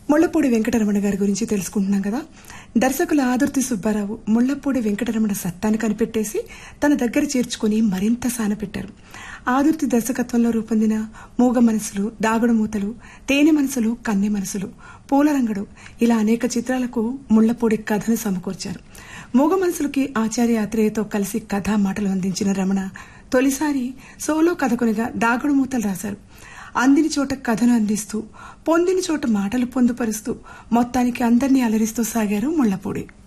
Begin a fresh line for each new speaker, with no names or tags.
ముళ్లపూడి వెంకటరమణ గారి గురించి తెలుసుకుంటున్నాం కదా దర్శకుల ఆదుర్తి సుబ్బారావు ముళ్లపూడి వెంకటరమణ సత్తాను కనిపెట్టేసి తన దగ్గర చేర్చుకుని మరింత సానపెట్టారు ఆదుర్తి దర్శకత్వంలో రూపొందిన మూగ మనసులు దాగుడు మూతలు తేనె మనసులు కన్నె మనసులు పూలరంగడు ఇలా అనేక చిత్రాలకు ముళ్లపూడి కథను సమకూర్చారు మూగ మనసులకి ఆచార్య ఆత్రేయతో కలిసి కథా మాటలు అందించిన రమణ తొలిసారి సోలో కథకునిగా దాగుడు మూతలు రాశారు అందిన చోట కథను అందిస్తూ పొందిన చోట మాటలు పొందుపరుస్తూ మొత్తానికి అందరినీ అలరిస్తూ సాగారు ముళ్లపూడి